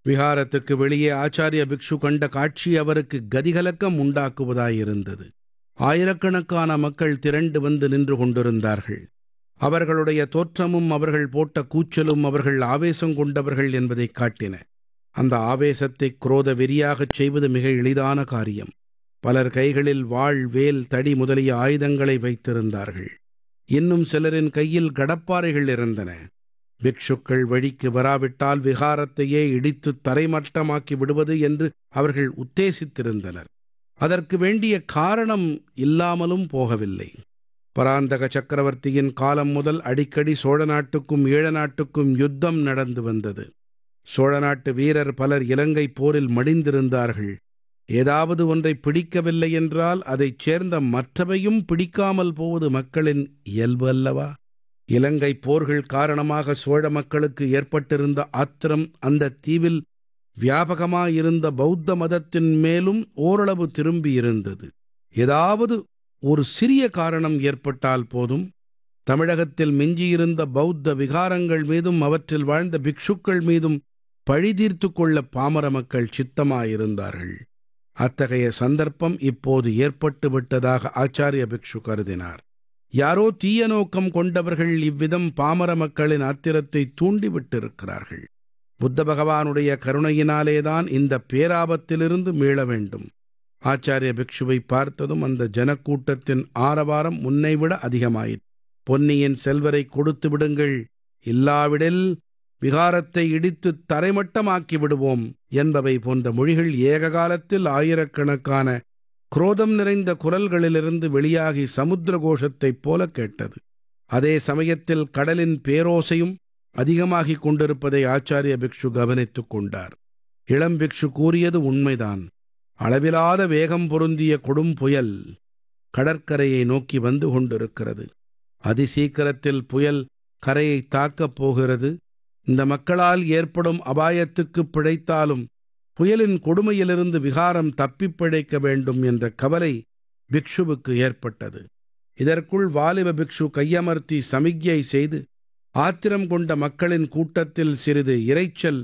விஹாரத்துக்கு வெளியே ஆச்சாரிய பிக்ஷு கண்ட காட்சி அவருக்கு கதிகலக்கம் உண்டாக்குவதாயிருந்தது ஆயிரக்கணக்கான மக்கள் திரண்டு வந்து நின்று கொண்டிருந்தார்கள் அவர்களுடைய தோற்றமும் அவர்கள் போட்ட கூச்சலும் அவர்கள் ஆவேசம் கொண்டவர்கள் என்பதைக் காட்டின அந்த ஆவேசத்தை குரோத வெறியாகச் செய்வது மிக எளிதான காரியம் பலர் கைகளில் வாள் வேல் தடி முதலிய ஆயுதங்களை வைத்திருந்தார்கள் இன்னும் சிலரின் கையில் கடப்பாறைகள் இருந்தன பிக்ஷுக்கள் வழிக்கு வராவிட்டால் விகாரத்தையே இடித்து தரைமட்டமாக்கி விடுவது என்று அவர்கள் உத்தேசித்திருந்தனர் அதற்கு வேண்டிய காரணம் இல்லாமலும் போகவில்லை பராந்தக சக்கரவர்த்தியின் காலம் முதல் அடிக்கடி சோழ நாட்டுக்கும் ஈழ நாட்டுக்கும் யுத்தம் நடந்து வந்தது சோழ நாட்டு வீரர் பலர் இலங்கை போரில் மடிந்திருந்தார்கள் ஏதாவது ஒன்றை பிடிக்கவில்லை என்றால் அதைச் சேர்ந்த மற்றவையும் பிடிக்காமல் போவது மக்களின் இயல்பு அல்லவா இலங்கை போர்கள் காரணமாக சோழ மக்களுக்கு ஏற்பட்டிருந்த ஆத்திரம் அந்த தீவில் வியாபகமாயிருந்த பௌத்த மதத்தின் மேலும் ஓரளவு திரும்பியிருந்தது ஏதாவது ஒரு சிறிய காரணம் ஏற்பட்டால் போதும் தமிழகத்தில் மிஞ்சியிருந்த பௌத்த விகாரங்கள் மீதும் அவற்றில் வாழ்ந்த பிக்ஷுக்கள் மீதும் பழி தீர்த்து கொள்ள பாமர மக்கள் சித்தமாயிருந்தார்கள் அத்தகைய சந்தர்ப்பம் இப்போது ஏற்பட்டு விட்டதாக ஆச்சாரிய பிக்ஷு கருதினார் யாரோ தீய நோக்கம் கொண்டவர்கள் இவ்விதம் பாமர மக்களின் ஆத்திரத்தை தூண்டிவிட்டிருக்கிறார்கள் புத்த பகவானுடைய கருணையினாலேதான் இந்த பேராபத்திலிருந்து மீள வேண்டும் ஆச்சாரிய பிக்ஷுவை பார்த்ததும் அந்த ஜனக்கூட்டத்தின் ஆரவாரம் முன்னைவிட அதிகமாயிற்று பொன்னியின் செல்வரை கொடுத்து விடுங்கள் இல்லாவிடில் விகாரத்தை இடித்து தரைமட்டமாக்கி விடுவோம் என்பவை போன்ற மொழிகள் ஏக காலத்தில் ஆயிரக்கணக்கான குரோதம் நிறைந்த குரல்களிலிருந்து வெளியாகி சமுத்திர கோஷத்தைப் போல கேட்டது அதே சமயத்தில் கடலின் பேரோசையும் அதிகமாகிக் கொண்டிருப்பதை ஆச்சாரிய பிக்ஷு கவனித்துக் கொண்டார் இளம் பிக்ஷு கூறியது உண்மைதான் அளவிலாத வேகம் பொருந்திய கொடும் புயல் கடற்கரையை நோக்கி வந்து கொண்டிருக்கிறது அதிசீக்கிரத்தில் புயல் கரையை தாக்கப் போகிறது இந்த மக்களால் ஏற்படும் அபாயத்துக்கு பிழைத்தாலும் புயலின் கொடுமையிலிருந்து விகாரம் தப்பிப் பிழைக்க வேண்டும் என்ற கவலை பிக்ஷுவுக்கு ஏற்பட்டது இதற்குள் வாலிப பிக்ஷு கையமர்த்தி சமிக்ஞை செய்து ஆத்திரம் கொண்ட மக்களின் கூட்டத்தில் சிறிது இரைச்சல்